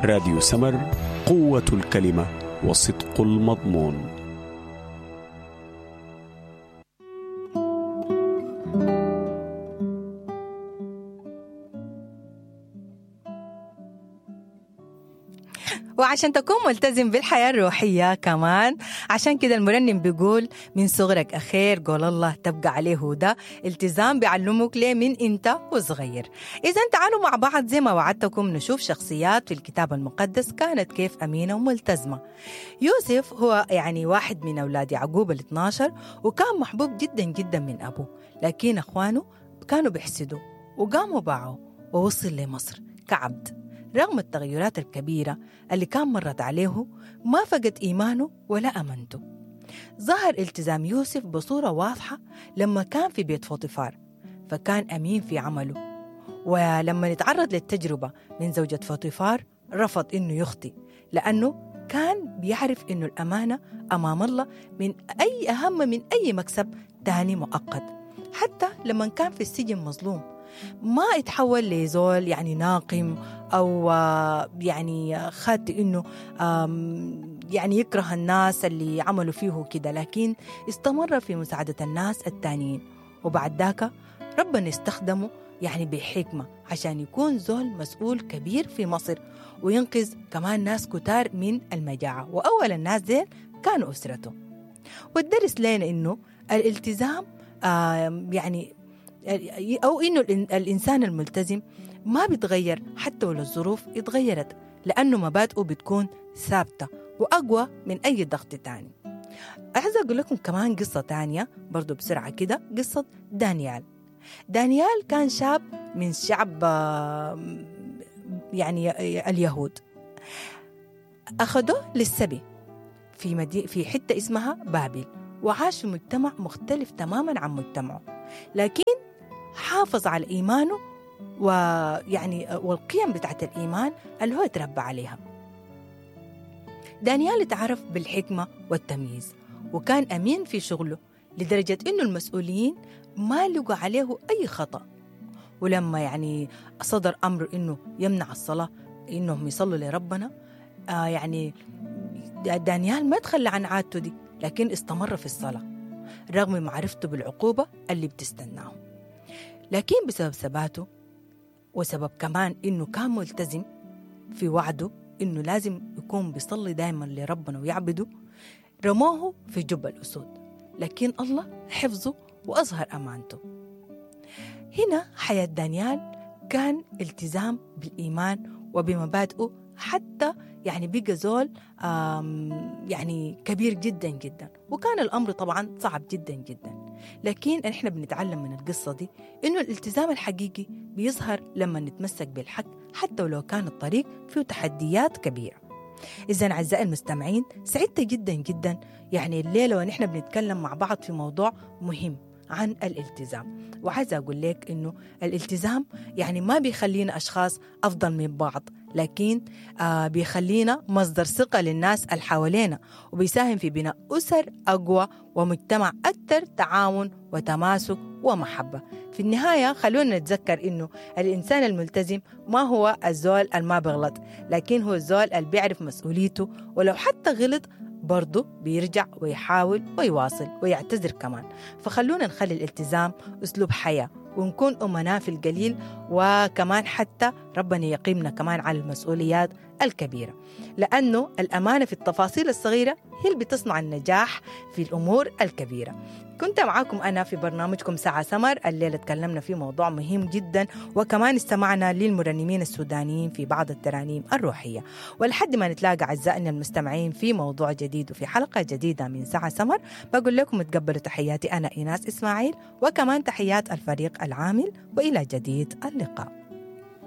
راديو سمر قوة الكلمة وصدق المضمون وعشان تكون ملتزم بالحياة الروحية كمان عشان كده المرنم بيقول من صغرك أخير قول الله تبقى عليه هدى التزام بيعلمك ليه من أنت وصغير إذا تعالوا مع بعض زي ما وعدتكم نشوف شخصيات في الكتاب المقدس كانت كيف أمينة وملتزمة يوسف هو يعني واحد من أولاد يعقوب ال 12 وكان محبوب جدا جدا من أبوه لكن أخوانه كانوا بيحسدوا وقاموا باعوا ووصل لمصر كعبد رغم التغيرات الكبيرة اللي كان مرت عليه ما فقد إيمانه ولا أمنته ظهر التزام يوسف بصورة واضحة لما كان في بيت فوطيفار فكان أمين في عمله ولما يتعرض للتجربة من زوجة فوطيفار رفض إنه يخطي لأنه كان بيعرف إنه الأمانة أمام الله من أي أهم من أي مكسب تاني مؤقت حتى لما كان في السجن مظلوم ما اتحول لزول يعني ناقم او يعني خد انه يعني يكره الناس اللي عملوا فيه كده لكن استمر في مساعدة الناس التانيين وبعد ذاك ربنا استخدمه يعني بحكمة عشان يكون زول مسؤول كبير في مصر وينقذ كمان ناس كتار من المجاعة وأول الناس ديل كانوا أسرته والدرس لنا إنه الالتزام يعني أو إنه الإنسان الملتزم ما بيتغير حتى ولو الظروف اتغيرت لأنه مبادئه بتكون ثابتة وأقوى من أي ضغط تاني عايزة أقول لكم كمان قصة تانية برضو بسرعة كده قصة دانيال دانيال كان شاب من شعب يعني اليهود أخذوه للسبي في مدي في حتة اسمها بابل وعاش في مجتمع مختلف تماما عن مجتمعه لكن حافظ على إيمانه ويعني والقيم بتاعت الإيمان اللي هو تربى عليها دانيال تعرف بالحكمة والتمييز وكان أمين في شغله لدرجة إنه المسؤولين ما لقوا عليه أي خطأ ولما يعني صدر أمر إنه يمنع الصلاة إنهم يصلوا لربنا آه يعني دانيال ما تخلى عن عادته دي لكن استمر في الصلاة رغم معرفته بالعقوبة اللي بتستناه لكن بسبب ثباته وسبب كمان إنه كان ملتزم في وعده إنه لازم يكون بيصلي دائما لربنا ويعبده رموه في جب الأسود لكن الله حفظه وأظهر أمانته هنا حياة دانيال كان التزام بالإيمان وبمبادئه حتى يعني بقى زول يعني كبير جدا جدا وكان الأمر طبعا صعب جدا جدا لكن احنا بنتعلم من القصة دي إنه الالتزام الحقيقي بيظهر لما نتمسك بالحق حتى ولو كان الطريق فيه تحديات كبيرة إذا أعزائي المستمعين سعدت جدا جدا يعني الليلة ونحن بنتكلم مع بعض في موضوع مهم عن الالتزام وعايزة أقول لك إنه الالتزام يعني ما بيخلينا أشخاص أفضل من بعض لكن آه بيخلينا مصدر ثقة للناس اللي حوالينا وبيساهم في بناء أسر أقوى ومجتمع أكثر تعاون وتماسك ومحبة في النهاية خلونا نتذكر إنه الإنسان الملتزم ما هو الزول الما بيغلط لكن هو الزول اللي بيعرف مسؤوليته ولو حتى غلط برضه بيرجع ويحاول ويواصل ويعتذر كمان فخلونا نخلي الالتزام أسلوب حياة ونكون أمناء في القليل وكمان حتى ربنا يقيمنا كمان على المسؤوليات الكبيرة لأنه الأمانة في التفاصيل الصغيرة هي اللي بتصنع النجاح في الأمور الكبيرة كنت معاكم أنا في برنامجكم ساعة سمر الليلة تكلمنا في موضوع مهم جدا وكمان استمعنا للمرنمين السودانيين في بعض الترانيم الروحية ولحد ما نتلاقى أعزائنا المستمعين في موضوع جديد وفي حلقة جديدة من ساعة سمر بقول لكم تقبلوا تحياتي أنا إيناس إسماعيل وكمان تحيات الفريق العامل وإلى جديد اللقاء